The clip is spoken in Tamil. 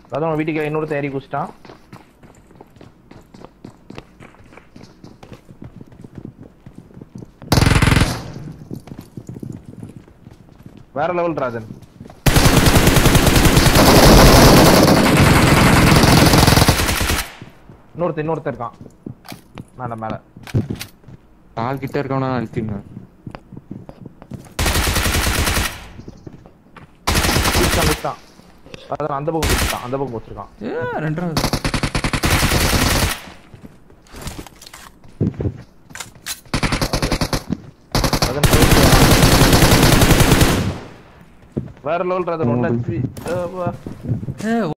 அதான் வீட்டுக்கு இன்னொரு தேரி குச்சிட்டான் வேற லெவல் ராஜன் இன்னொருத்த இன்னொருத்தர் இருக்கான் மேல மேல கால் கிட்ட இருக்கவனா அழுத்திங்க குச்சிட்டான் குச்சிட்டான் அதான் அந்த பக்கம் குச்சிட்டான் அந்த பக்கம் குச்சிருக்கான் ஏ ரெண்டாவது அதான் வேற லெவல் ராஜன் ஒன் ஹெச்பி ஏ